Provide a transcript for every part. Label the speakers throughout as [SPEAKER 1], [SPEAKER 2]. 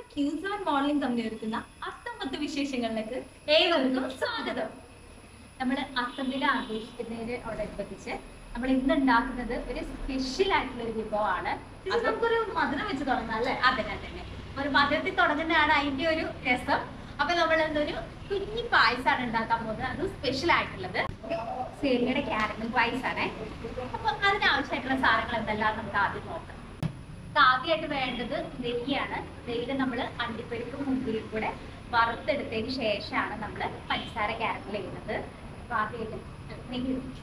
[SPEAKER 1] Quiz and modelling company ഒരുക്കുന്ന അത്തമത്ത് വിശേഷങ്ങളിലേക്ക് ഏവർക്കും സ്വാഗതം നമ്മൾ അത്തമിൽ ആഘോഷിക്കുന്നതിനോടനുബന്ധിച്ച് നമ്മൾ ഇന്ന് ഉണ്ടാക്കുന്നത് ഒരു സ്പെഷ്യൽ ആയിട്ടുള്ള ഒരു വിഭവമാണ്
[SPEAKER 2] ഇത് നമുക്കൊരു മധുരം വെച്ച് തുടങ്ങാം അല്ലേ
[SPEAKER 1] അതെ തന്നെ ഒരു മധുരത്തിൽ തുടങ്ങുന്നതാണ് അതിന്റെ ഒരു രസം അപ്പൊ നമ്മൾ എന്തൊരു കുഞ്ഞി പായസമാണ് ഉണ്ടാക്കാൻ പോകുന്നത് അത് സ്പെഷ്യൽ ആയിട്ടുള്ളത് സേമിയുടെ ക്യാരമൽ പായസാണ് അപ്പൊ അതിനാവശ്യമായിട്ടുള്ള സാധനങ്ങൾ എന്തെല്ലാം നമുക്ക് ആദ്യം നോക്കാം നമുക്ക് ആദ്യമായിട്ട് വേണ്ടത് നെയ്യാണ് നെയ്യിൽ നമ്മൾ അണ്ടിപ്പരിപ്പും മുന്തിരിയും കൂടെ വറുത്തെടുത്തതിന് ശേഷമാണ് നമ്മൾ പഞ്ചസാര ക്യാരമൽ ചെയ്യുന്നത് അപ്പൊ ആദ്യമായിട്ട് നെയ്യ് ഒഴിച്ചു.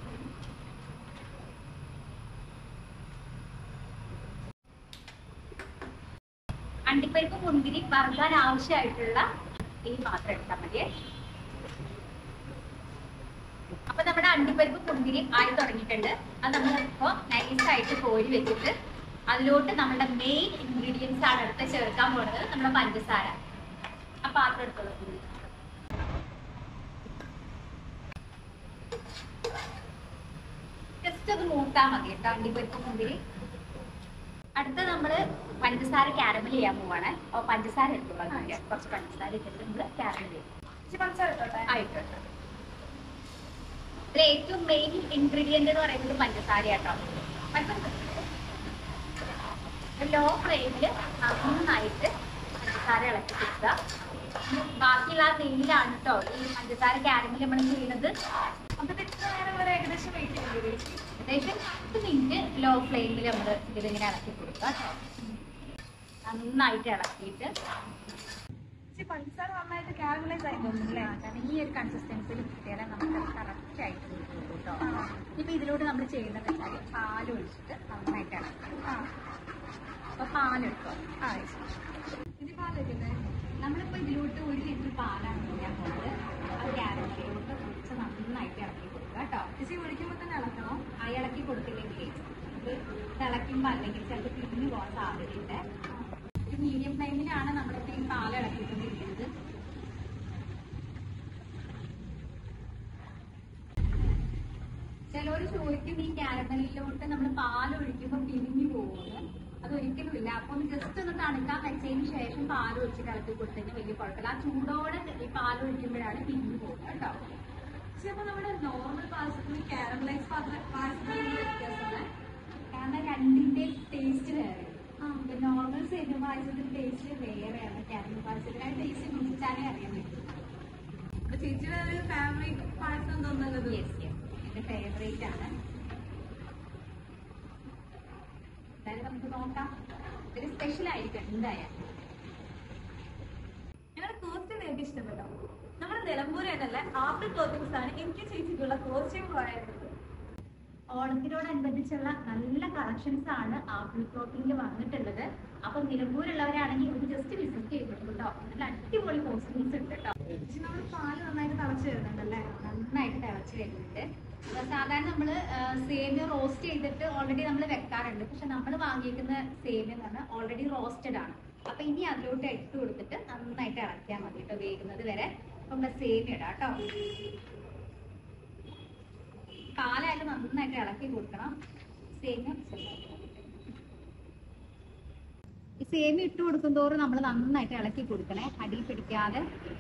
[SPEAKER 1] അണ്ടിപ്പരിപ്പ് മുന്തിരി വറുക്കാൻ ആവശ്യമായിട്ടുള്ള ഈ മാത്രം എടുത്താൽ മതി അപ്പൊ നമ്മുടെ അണ്ടിപ്പരിപ്പ് മുന്തിരി ആയി തുടങ്ങിയിട്ടുണ്ട് അത് നമ്മൾ ഇപ്പോ നൈസായിട്ട് കോരി വെച്ചിട്ട് അതിലോട്ട് നമ്മുടെ മെയിൻ ഇൻഗ്രീഡിയൻസ് ആണ് അടുത്ത് ചേർക്കാൻ പോകുന്നത് നമ്മുടെ പഞ്ചസാര ആ പാത്രം എടുത്തോളൂ ജസ്റ്റ് അത് മൂത്താൽ മതി കേട്ടോ അണ്ടിപ്പരിപ്പ് മുന്തിരി അടുത്ത നമ്മള് പഞ്ചസാര ക്യാരമൽ ചെയ്യാൻ പോവാണ് അപ്പൊ പഞ്ചസാര എടുത്തോളാം നമുക്ക്. കുറച്ച് പഞ്ചസാര ഇട്ടിട്ട് നമ്മള് ക്യാരമൽ ചെയ്യും
[SPEAKER 2] ഇച്ചിരി പഞ്ചസാര ഇട്ടോട്ടെ
[SPEAKER 1] ആയിക്കോട്ടെ ഇതിൽ ഏറ്റവും മെയിൻ ഇൻഗ്രീഡിയന്റ് എന്ന് പറയുന്നത് പഞ്ചസാര കേട്ടോ ലോ ഫ്ലെയിമിൽ നന്നായിട്ട് പഞ്ചസാര ഇളക്കി കൊടുക്കുക ബാക്കിയുള്ള ആ നെയ്യിലാണ് കേട്ടോ ഈ പഞ്ചസാര ക്യാരമൽ നമ്മൾ ചെയ്യുന്നത്
[SPEAKER 2] അപ്പൊ ഇത് ഇത്ര നേരം വരെ ഏകദേശം വെയിറ്റ് ചെയ്യേണ്ടി വരും
[SPEAKER 1] ഏകദേശം പത്ത് മിനിറ്റ് ലോ ഫ്ലെയിമിൽ നമ്മൾ ഇതിലിങ്ങനെ ഇളക്കി കൊടുക്കുക കേട്ടോ നന്നായിട്ട് ഇളക്കിയിട്ട്
[SPEAKER 2] ഇച്ചിരി പഞ്ചസാര നന്നായിട്ട് കാരമലൈസ് ആയി തോന്നുന്നില്ലേ
[SPEAKER 1] കാരണം ഈ ഒരു കൺസിസ്റ്റൻസിൽ കിട്ടിയാലേ നമുക്ക് കറക്റ്റ് ആയിട്ട് കിട്ടുള്ളൂ കേട്ടോ ഇപ്പൊ ഇതിലൂടെ നമ്മൾ ചെയ്യുന്നത് വെച്ചാൽ പാൽ ഒഴിച്ചിട്ട് നന്നായിട്ട് ഇളക്കുക
[SPEAKER 2] ആ
[SPEAKER 1] അപ്പൊ പാലെടുക്കുക
[SPEAKER 2] ആ ഇനി പാലൊക്കെ
[SPEAKER 1] നമ്മളിപ്പോ ഇതിലോട്ട് ഒരു ലിറ്റർ പാലാണ് ഒഴിക്കാൻ പോകുന്നത് അത് ക്യാരറ്റിലോട്ട് കുറച്ച് നന്നായിട്ട് ഇളക്കി കൊടുക്കുക കേട്ടോ
[SPEAKER 2] ഇച്ചിരി ഒഴിക്കുമ്പോൾ തന്നെ ഇളക്കണം
[SPEAKER 1] ആ ഇളക്കി കൊടുത്തില്ലെങ്കിൽ ഇത് തിളയ്ക്കുമ്പോൾ അല്ലെങ്കിൽ ചിലപ്പോൾ പിരിഞ്ഞു പോകാൻ സാധ്യതയുണ്ട് ഒരു മീഡിയം ഫ്ലെയിമിലാണ് നമ്മളിപ്പോ ഈ പാൽ ഇളക്കിക്കൊണ്ടിരിക്കുന്നത് ചിലവർ ചോദിക്കും ഈ ക്യാരമലിലോട്ട് നമ്മൾ പാൽ ഒഴിക്കുമ്പോൾ പിരിഞ്ഞു പോകുന്നു അത് ഒരിക്കലുമില്ല അപ്പൊ ഒന്ന് ജസ്റ്റ് ഒന്ന് തണുക്കാൻ വെച്ചതിന് ശേഷം പാൽ ഒഴിച്ചിട്ട് ഇളക്കി കൊടുത്തതിന് വലിയ കുഴപ്പമില്ല ആ ചൂടോടെ ഈ പാൽ ഒഴിക്കുമ്പോഴാണ് പിരിഞ്ഞു പോകുന്നത് കേട്ടോ
[SPEAKER 2] പക്ഷെ അപ്പൊ നമ്മുടെ നോർമൽ പായസത്തിൽ കാരമലൈസ് പായസത്തിൽ വ്യത്യാസമാണ്
[SPEAKER 1] കാരണം രണ്ടിന്റെ ടേസ്റ്റ് വേറെ നോർമൽ സേമിയ പായസത്തിന്റെ ടേസ്റ്റ് വേറെയാണ് കാരമൽ പായസത്തിന്റെ ടേസ്റ്റ് കുടിച്ചാലേ അറിയാൻ പറ്റും
[SPEAKER 2] അപ്പൊ ചേച്ചിയുടെ ഒരു ഫേവറേറ്റ് പായസം തോന്നുന്നത്
[SPEAKER 1] യെസ് യെസ് എന്റെ ഫേവറേറ്റ് ആണ് എന്തായാലും നമുക്ക് നോക്കാം ഒരു സ്പെഷ്യൽ ആയിരിക്കും എന്തായാലും
[SPEAKER 2] ഞങ്ങളുടെ കോസ്റ്റ്യൂം നിങ്ങൾക്ക് ഇഷ്ടപ്പെട്ടോ നമ്മുടെ നിലമ്പൂർ എന്നല്ല ആപ്പിൾ ക്ലോത്തിങ്സ് ആണ് എനിക്ക് ചേച്ചിക്കുള്ള കോസ്റ്റ്യൂം പറയുന്നത്
[SPEAKER 1] ഓണത്തിനോടനുബന്ധിച്ചുള്ള നല്ല കളക്ഷൻസ് ആണ് ആപ്പിൾ ക്ലോത്തിങ്ങിൽ വന്നിട്ടുള്ളത് അപ്പൊ നിലമ്പൂരുള്ളവരാണെങ്കിൽ ഒരു ജസ്റ്റ് വിസിറ്റ് ചെയ്തിട്ടുണ്ട് കേട്ടോ നല്ല അടിപൊളി കോസ്റ്റ്യൂംസ് ഉണ്ട് കേട്ടോ
[SPEAKER 2] ചേച്ചി നമ്മുടെ പാല് നന്നായിട്ട് തിളച്ച് വരുന്നുണ്ടല്ലേ
[SPEAKER 1] നന്നായിട്ട് തിളച്ച് വരുന്നുണ്ട് അപ്പൊ സാധാരണ നമ്മൾ സേമിയ റോസ്റ്റ് ചെയ്തിട്ട് ഓൾറെഡി നമ്മൾ വെക്കാറുണ്ട് പക്ഷെ നമ്മൾ വാങ്ങിയിരിക്കുന്ന സേമിയ എന്ന് പറഞ്ഞാൽ ഓൾറെഡി റോസ്റ്റഡ് ആണ് അപ്പൊ ഇനി അതിലോട്ട് ഇട്ട് കൊടുത്തിട്ട് നന്നായിട്ട് ഇളക്കിയാൽ മതി കേട്ടോ വേകുന്നത് വരെ അപ്പൊ നമ്മുടെ സേമിയ ഇടാം കേട്ടോ കാലായിട്ട് നന്നായിട്ട് ഇളക്കി കൊടുക്കണം സേമിയ ഈ സേമിയ ഇട്ട് കൊടുക്കും തോറും നമ്മൾ നന്നായിട്ട് ഇളക്കി കൊടുക്കണേ അടിയിൽ പിടിക്കാതെ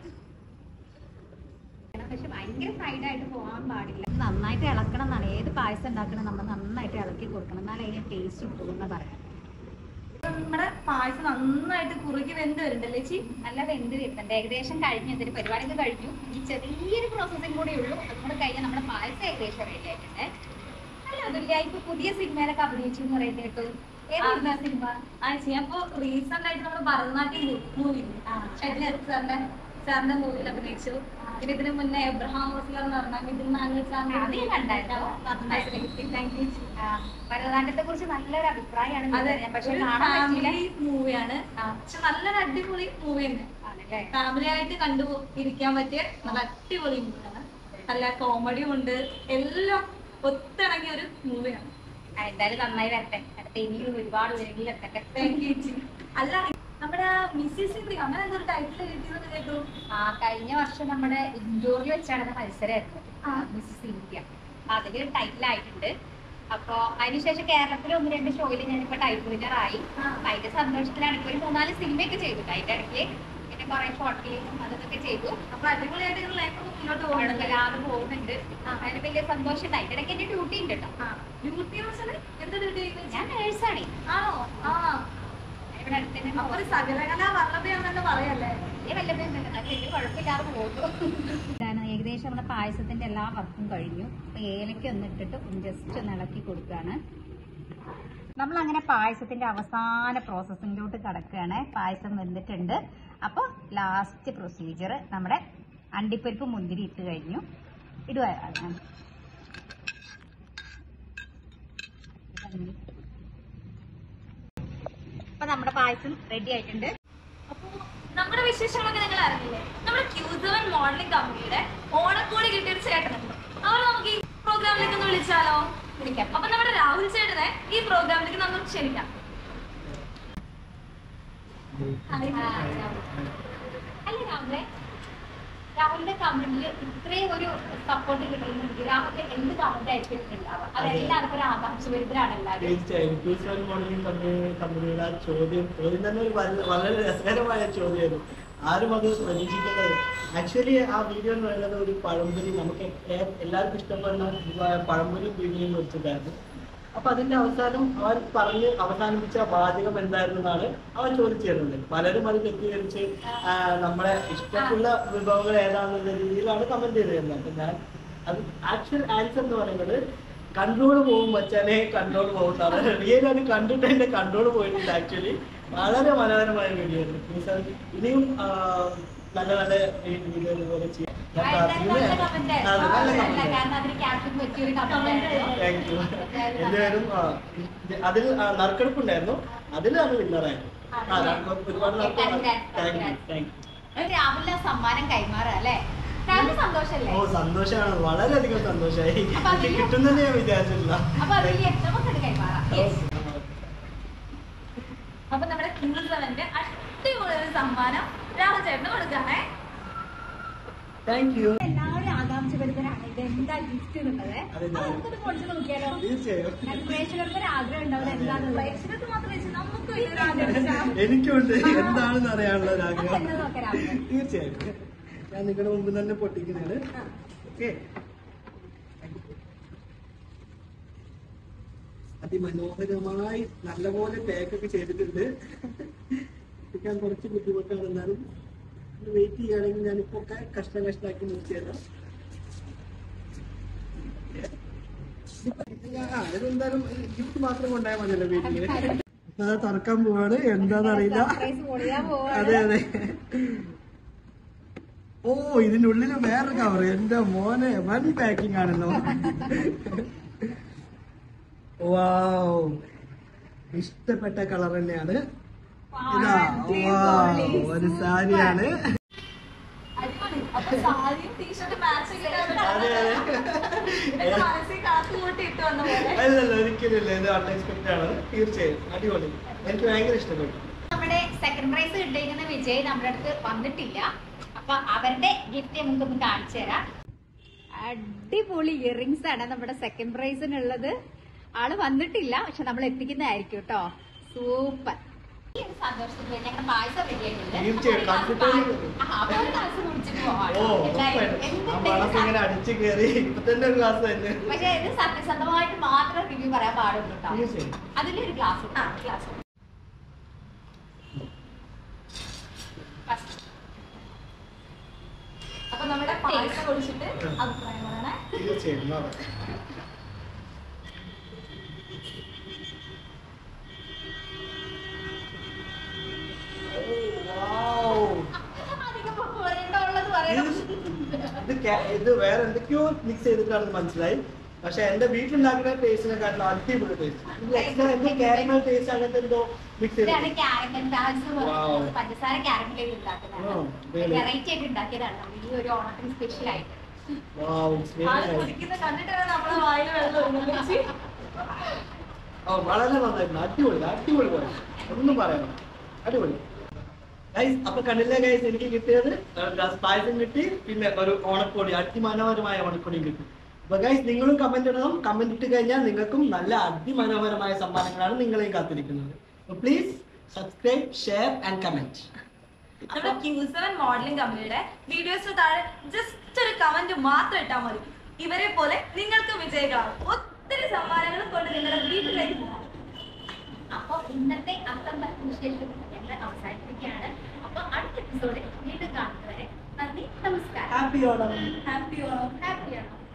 [SPEAKER 1] പക്ഷെ ഭയങ്കര ഫ്രൈഡ് ആയിട്ട് പോകാൻ പാടില്ല നന്നായിട്ട് ഇളക്കണം എന്നാണ് ഏത് പായസം ഉണ്ടാക്കണം നമ്മൾ നന്നായിട്ട് ഇളക്കി കൊടുക്കണം എന്നാലേ അതിന് ടേസ്റ്റ് കിട്ടുള്ളൂ എന്ന് പറയാം
[SPEAKER 2] നമ്മുടെ പായസം നന്നായിട്ട് കുറുകി വെന്ത് വരുന്നുണ്ടല്ലേ ചേച്ചി
[SPEAKER 1] നല്ല വെന്ത് വരുന്നുണ്ട് ഏകദേശം കഴിഞ്ഞു ഇതിന്റെ പരിപാടിയൊക്കെ കഴിഞ്ഞു ഈ ചെറിയൊരു പ്രോസസ്സിംഗ് കൂടെ ഉള്ളൂ അതുകൂടെ കഴിഞ്ഞാൽ നമ്മുടെ പായസം ഏകദേശം റെഡി ആയിട്ടുണ്ട് അല്ല അതില്ല ഇപ്പൊ പുതിയ സിനിമയിലൊക്കെ അഭിനയിച്ചു എന്ന് പറയുന്നത് കേട്ടു ഏതായിരുന്നു ആ സിനിമ
[SPEAKER 2] ആ ചേച്ചി അപ്പൊ റീസെന്റ് ആയിട്ട് നമ്മുടെ ഭരതനാട്യം മൂവി
[SPEAKER 1] ആ.
[SPEAKER 2] സാറിന്റെ സാറിന്റെ മൂവിയിൽ അഭിനയിച്ചു പിന്നെ ഇതിന് മുന്നേ എബ്രഹാം ഹോസ്ലർ എന്ന് പറഞ്ഞാൽ ഇതിൽ
[SPEAKER 1] അത് ഞാൻ കണ്ടായിരുന്നു.
[SPEAKER 2] താങ്ക് യു
[SPEAKER 1] ഭരതനാട്യത്തെ കുറിച്ച് നല്ലൊരു അഭിപ്രായമാണ്
[SPEAKER 2] അതെ
[SPEAKER 1] ഞാൻ പക്ഷെ
[SPEAKER 2] ഒരു
[SPEAKER 1] കാണാൻ പറ്റില്ല
[SPEAKER 2] ഫാമിലി മൂവിയാണ്
[SPEAKER 1] ആ.
[SPEAKER 2] പക്ഷെ നല്ലൊരു അടിപൊളി മൂവി തന്നെ
[SPEAKER 1] ആണല്ലേ
[SPEAKER 2] ഫാമിലി ആയിട്ട് കണ്ടു ഇരിക്കാൻ പറ്റിയ നല്ല അടിപൊളി മൂവിയാണ് നല്ല കോമഡിയും ഉണ്ട് എല്ലാം ഒത്തിണങ്ങിയ ഒരു മൂവിയാണ്
[SPEAKER 1] ആ, എന്തായാലും നന്നായി വരട്ടെ അടുത്ത ഇനിയും ഒരുപാട് പേരെങ്കിലും എത്തട്ടെ
[SPEAKER 2] താങ്ക് യു ചേച്ചി അല്ല നമ്മുടെ മിസ്സിസ് ഇന്ത്യ അങ്ങനെ എന്തൊരു ടൈറ്റിൽ കിട്ടിയെന്ന് കേട്ടു
[SPEAKER 1] ആ കഴിഞ്ഞ വർഷം നമ്മുടെ ഇൻഡോറിൽ വെച്ച് നടന്ന മത്സരമായിരുന്നു
[SPEAKER 2] ആ.
[SPEAKER 1] മിസ്സസ് ഇന്ത്യ അതില് ടൈറ്റിൽ ആയിട്ടുണ്ട് അപ്പൊ അതിനുശേഷം കേരളത്തിൽ ഒന്ന് രണ്ട് ഷോയിൽ ഞാനിപ്പോ ടൈപ്പ് വിന്നർ ആയി അപ്പൊ അതിന്റെ സന്തോഷത്തിലാണ് ഇപ്പൊ ഒരു മൂന്നാല് സിനിമയൊക്കെ ചെയ്തു അതിന്റെ ഇടയ്ക്ക് പിന്നെ കുറെ ഷോർട്ട് ഫിലിമും അതൊക്കെ ചെയ്തു
[SPEAKER 2] അപ്പൊ അടിപൊളിയായിട്ട് നിങ്ങൾ ലൈഫ് മുന്നോട്ട് പോകുന്നുണ്ട്
[SPEAKER 1] കുഴപ്പമില്ലാതെ പോകുന്നുണ്ട് അതിന് വലിയ സന്തോഷം ഉണ്ട് അതിന്റെ ഇടയ്ക്ക് എന്റെ ഡ്യൂട്ടി ഉണ്ട് കേട്ടോ
[SPEAKER 2] ഡ്യൂട്ടി എന്താ ഡ്യൂട്ടി
[SPEAKER 1] ഞാൻ നേഴ്സാണേ
[SPEAKER 2] ആണോ ആ
[SPEAKER 1] ഇവിടെ അടുത്ത് തന്നെ
[SPEAKER 2] അപ്പൊ ഒരു സകലകല വല്ലഭയാണെന്ന് പറയല്ലേ
[SPEAKER 1] വലിയ വല്ലതും വലിയ കുഴപ്പമില്ലാതെ പോകും ഇതാണ് ഏകദേശം നമ്മുടെ പായസത്തിന്റെ എല്ലാ വർക്കും കഴിഞ്ഞു അപ്പൊ ഏലക്ക ഒന്ന് ഇട്ടിട്ട് ജസ്റ്റ് ഒന്ന് ഇളക്കി കൊടുക്കുകയാണ് നമ്മൾ അങ്ങനെ പായസത്തിന്റെ അവസാന പ്രോസസ്സിങ്ങിലോട്ട് കടക്കുകയാണ് പായസം വെന്തിട്ടുണ്ട് അപ്പോൾ ലാസ്റ്റ് പ്രൊസീജിയർ നമ്മുടെ അണ്ടിപ്പരിപ്പ് മുന്തിരി ഇട്ട് കഴിഞ്ഞു ഇടുക അപ്പൊ നമ്മുടെ പായസം റെഡി ആയിട്ടുണ്ട്
[SPEAKER 2] അപ്പൊ നമ്മുടെ വിശേഷങ്ങളൊക്കെ നിങ്ങൾ അറിഞ്ഞില്ലേ നമ്മുടെ ക്യൂസവൻ മോഡലിംഗ് കമ്പനിയുടെ ഓണക്കോടി കിട്ടിയ ഒരു ചേട്ടനുണ്ട് അവരെ നമുക്ക് ഈ പ്രോഗ്രാമിലേക്ക് ഒന്ന് വിളിച്ചാലോ
[SPEAKER 1] വിളിക്കാം
[SPEAKER 2] അപ്പൊ നമ്മുടെ രാഹുൽ ചേട്ടനെ ഈ പ്രോഗ്രാമിലേക്ക് നമുക്ക് ക്ഷണിക്കാം
[SPEAKER 1] അല്ല രാഹുലെ രാഹുലിന്റെ കമന്റിൽ ഇത്രയും ഒരു സപ്പോർട്ട് കിട്ടുന്നുണ്ട് രാഹുലിന്റെ എന്ത് കമന്റ് അയച്ചിട്ടുണ്ടാവുക അതെല്ലാവർക്കും ഒരു ആകാംക്ഷഭരിതരാണ് എല്ലാവരും
[SPEAKER 3] തീർച്ചയായും ഫ്യൂച്ചർ മോഡലിംഗ് കമ്പനി കമ്പനിയുടെ ആ ചോദ്യം ചോദ്യം തന്നെ ഒരു വല- വളരെ രസകരമായ ചോദ്യമായിരുന്നു ആരും അത് പ്രതീക്ഷിക്കുന്നത് ആക്ച്വലി ആ വീഡിയോ എന്ന് പറയുന്നത് ഒരു പഴംപൊരി നമുക്ക് ഏ- എല്ലാവർക്കും ഇഷ്ടപ്പെടുന്ന ഇതുമായ പഴംപൊരി വീഡിയോ വെച്ചിട്ടായിരുന്നു അപ്പൊ അതിന്റെ അവസാനം അവൻ പറഞ്ഞ് അവസാനിപ്പിച്ച വാചകം എന്തായിരുന്നു എന്നാണ് അവൻ ചോദിച്ചിരുന്നത് പലരും അത് തെറ്റിദ്ധരിച്ച് ആ, നമ്മളെ ഇഷ്ടമുള്ള വിഭവങ്ങൾ ഏതാണെന്നുള്ള രീതിയിലാണ് കമന്റ് ചെയ്തിരുന്നത് അപ്പൊ ഞാൻ അത് ആക്ച്വൽ ആൻസർ എന്ന് പറയുന്നത് കൺട്രോൾ പോകും വച്ചാലേ കൺട്രോൾ പോകുന്നതാണ് റിയൽ അത് കണ്ടിട്ട് എന്റെ കൺട്രോൾ പോയിട്ടുണ്ട് ആക്ച്വലി വളരെ മനോഹരമായ വീഡിയോ ആയിരുന്നു Please അത് ഇനിയും ആ, നല്ല നല്ല വീഡിയോ ഇതുപോലെ ചെയ്യാം ഞാൻ പ്രാർത്ഥിക്കുന്നു.
[SPEAKER 1] നല്ല കമന്റ്
[SPEAKER 3] അതെ, നല്ല
[SPEAKER 1] ആയിരുന്നു
[SPEAKER 3] comment.
[SPEAKER 1] കാരണം അതിന് ക്യാപ്ഷൻ പറ്റിയൊരു കമന്റ് ആയിരുന്നു
[SPEAKER 3] താങ്ക് യു എന്തായാലും ആ, ഇത് അതിൽ ആ, നറുക്കെടുപ്പുണ്ടായിരുന്നു അതിലാണ് വിന്നറായത് ആ നറുക്കെടുപ്പ് ഒരുപാട് നറുക്കെടുപ്പ് താങ്ക് യു താങ്ക് യു
[SPEAKER 1] രാഹുലിന് ആ സമ്മാനം കൈമാറുക അല്ലേ രാഹുലിന് സന്തോഷല്ലേ
[SPEAKER 3] ഓ സന്തോഷമാണ് വളരെയധികം സന്തോഷമായി
[SPEAKER 1] അപ്പൊ
[SPEAKER 3] എനിക്ക്
[SPEAKER 1] അതില്
[SPEAKER 3] കിട്ടുന്നത് ഞാൻ വിചാരിച്ചിട്ടില്ല
[SPEAKER 1] അപ്പൊ അതിൽ നമുക്കത് കൈമാറാം Yes.
[SPEAKER 2] അപ്പൊ നമ്മുടെ ക്യൂസവന്റെ അടിപൊളി ഒരു സമ്മാനം രാഹുൽ ചേട്ടന് കൊടുക്കാണേ
[SPEAKER 3] താങ്ക് യു
[SPEAKER 1] എല്ലാവരും ആകാംക്ഷഭരിതരാണ് ഇത് എന്താ ഗിഫ്റ്റ് എന്നുള്ളത്
[SPEAKER 3] അതെ,
[SPEAKER 1] അപ്പൊ
[SPEAKER 3] ഞാൻ-
[SPEAKER 1] നമുക്കത് പൊളിച്ചു നോക്കിയാലോ
[SPEAKER 3] തീർച്ചയായും
[SPEAKER 1] ഞാൻ പ്രേക്ഷകർക്ക് ഒരു ആഗ്രഹം ഉണ്ടാവും എന്താണെന്നുള്ളത്
[SPEAKER 2] പ്രേക്ഷകർക്ക് മാത്രം വെച്ച് നമുക്ക് വലിയൊരു ആഗ്രഹം
[SPEAKER 3] എനിക്കുണ്ട് എന്താണെന്ന് അറിയാനുള്ള ഒരു ആഗ്രഹം
[SPEAKER 1] അപ്പൊ എന്താ നോക്കാം രാഹുൽ?
[SPEAKER 3] തീർച്ചയായും ഞാൻ നിങ്ങളുടെ മുമ്പ് തന്നെ പൊട്ടിക്കുന്നതാണ് ഓക്കെ അതിമനോഹരമായി നല്ലപോലെ പാക്കൊക്കെ ചെയ്തിട്ടുണ്ട് ഞാൻ കുറച്ച് ബുദ്ധിമുട്ടാണ് എന്നാലും വെയിറ്റ് ചെയ്യുകയാണെങ്കിൽ ഞാനിപ്പോ ഒക്കെ കഷ്ട കഷ്ടാക്കി നിർത്തിയതാണ് ആ ഇതെന്തായാലും ഗിഫ്റ്റ് മാത്രം കൊണ്ടായാൽ മതിയല്ലോ വീട്ടില് അത് തുറക്കാൻ പോവാണ് എന്താന്നറിയില്ല
[SPEAKER 1] Surprise പൊളിയാൻ പോവാണ്.
[SPEAKER 3] അതെ അതെ ഓ ഇതിന്റെ ഉള്ളില് വേറെ കവർ എന്റെ മോനെ വൺ പാക്കിംഗ് ആണല്ലോ വാവ് ഇഷ്ടപ്പെട്ട കളർ തന്നെയാണ് ഇതാ വാവ് ഒരു സാരിയാണ്
[SPEAKER 2] അടിപൊളി അപ്പൊ സാരിയും ടീഷർട്ട് മാച്ച്
[SPEAKER 3] അതെ അതെ
[SPEAKER 2] എന്റെ മനസ്സിൽ കാത്തു കൂട്ടി ഇട്ട് വന്ന പോലെ
[SPEAKER 3] അല്ലല്ല ഒരിക്കലും ഇല്ല ഇത് അൺഎക്സ്പെക്ടഡ് ആണ് തീർച്ചയായും അടിപൊളി എനിക്ക് ഭയങ്കര ഇഷ്ടപ്പെട്ടു
[SPEAKER 1] നമ്മുടെ സെക്കൻഡ് പ്രൈസ് കിട്ടിയിരിക്കുന്ന വിജയ് നമ്മുടെ അടുത്ത് വന്നിട്ടില്ല അപ്പൊ അവരുടെ ഗിഫ്റ്റ് നമുക്കൊന്ന് കാണിച്ചു തരാം അടിപൊളി ഇയറിങ്സ് ആണ് നമ്മുടെ സെക്കൻഡ് പ്രൈസിനുള്ളത് ആള് വന്നിട്ടില്ല പക്ഷെ നമ്മൾ എത്തിക്കുന്നതായിരിക്കും കേട്ടോ സൂപ്പർ ഈ ഒരു സന്തോഷത്തിൽ ഞങ്ങളുടെ പായസം റെഡി ആയിട്ടുണ്ട്
[SPEAKER 3] തീർച്ചയായും,
[SPEAKER 1] അപ്പൊ ഒരു ഗ്ലാസ്
[SPEAKER 3] comfortable.
[SPEAKER 1] പായ- ആ, അപ്പൊ ഒരു ഗ്ലാസ് കുടിച്ചിട്ട് പോവാം
[SPEAKER 3] ഓ
[SPEAKER 1] എന്തായാലും
[SPEAKER 3] ഉറപ്പായിട്ടും. ആ
[SPEAKER 1] എന്തുണ്ടെങ്കിലും
[SPEAKER 3] മണത്ത് ഇങ്ങനെ അടിച്ചു കയറി ഇപ്പൊ തന്നെ ഒരു ഗ്ലാസ് തന്നെ
[SPEAKER 1] പക്ഷെ ഇത് സത്യസന്ധമായിട്ട് മാത്രം റിവ്യൂ പറയാൻ പാടുള്ളൂ കേട്ടോ
[SPEAKER 3] തീർച്ചയായും
[SPEAKER 1] അതിലൊരു ഗ്ലാസ്
[SPEAKER 2] ആ ക്ലാസ് അപ്പൊ നമ്മുടെ പായസം കുടിച്ചിട്ട് അഭിപ്രായം പറയണേ
[SPEAKER 3] തീർച്ചയായും ആ. ഓ, wow.
[SPEAKER 1] അധികം പറയേണ്ടതുള്ളത് പറയണം
[SPEAKER 3] ഇത് ca- ഇത് വേറെ എന്തൊക്കെയോ മിക്സ് ചെയ്തിട്ടാണെന്ന് മനസ്സിലായി പക്ഷെ എന്റെ വീട്ടിലുണ്ടാക്കുന്ന ടേസ്റ്റിനെക്കാട്ടിലും അടിപൊളി ടേസ്റ്റ് എന്തോ കാരമൽ ടേസ്റ്റ് അങ്ങനത്തെ എന്തോ മിക്സ്
[SPEAKER 1] ഇതാണ്
[SPEAKER 3] ചെയ്തിട്ട്
[SPEAKER 1] ക്യാരമൽ ഡാൻസ്
[SPEAKER 3] Wow.
[SPEAKER 1] പഞ്ചസാര ക്യാരമൽ ചെയ്ത് ഉണ്ടാക്കുന്നതാണ്
[SPEAKER 3] Oh, really?
[SPEAKER 1] വെറൈറ്റി ആയിട്ട് ഉണ്ടാക്കിയതാണ് നമ്മൾ ഈ ഒരു ഓണത്തിന് സ്പെഷ്യൽ ആയിട്ട്
[SPEAKER 3] Wow, it's very
[SPEAKER 2] ആള്
[SPEAKER 3] nice.
[SPEAKER 2] കുടിക്കുന്ന കണ്ടിട്ടാണ് നമ്മളെ വായിൽ വെള്ളം ഒഴുകുന്നത്.
[SPEAKER 3] ഓ വളരെ നന്നായിരുന്നു അടിപൊളി അടിപൊളി പോലെ ഒന്നും പറയണം അടിപൊളി ഗൈസ് അപ്പൊ കണ്ടില്ലേ ഗൈസ് എനിക്ക് കിട്ടിയത് ഒരു ഗ്ലാസ് പായസം കിട്ടി പിന്നെ ഒരു ഓണക്കോടി അതിമനോഹരമായ ഓണക്കോടിയും കിട്ടി അപ്പൊ ഗൈസ് നിങ്ങളും കമന്റ് ഇടണം കമന്റ് ഇട്ട് കഴിഞ്ഞാൽ നിങ്ങൾക്കും നല്ല അതിമനോഹരമായ സമ്മാനങ്ങളാണ് നിങ്ങളെയും കാത്തിരിക്കുന്നത് please subscribe share and comment
[SPEAKER 2] നമ്മുടെ ക്യൂ സെവൻ മോഡലിംഗ് കമ്പനിയുടെ വീഡിയോസിന് താഴെ ജസ്റ്റ് ഒരു കമന്റ് മാത്രം ഇട്ടാൽ മതി ഇവരെ പോലെ നിങ്ങൾക്ക് വിജയികളാവും ഒത്തിരി സമ്മാനങ്ങളും കൊണ്ട് നിങ്ങളുടെ വീട്ടിലേക്ക് പോകാം
[SPEAKER 1] അപ്പൊ ഇന്നത്തെ അത്തം വിശേഷം ഞങ്ങൾ അവസാനിപ്പിക്കുകയാണ് അപ്പൊ അടുത്ത എപ്പിസോഡിൽ വീണ്ടും കാണുന്നവരെ നന്ദി നമസ്കാരം
[SPEAKER 3] ഹാപ്പി ഓണം
[SPEAKER 2] ഹാപ്പി ഓണം
[SPEAKER 1] ഹാപ്പിയാണ്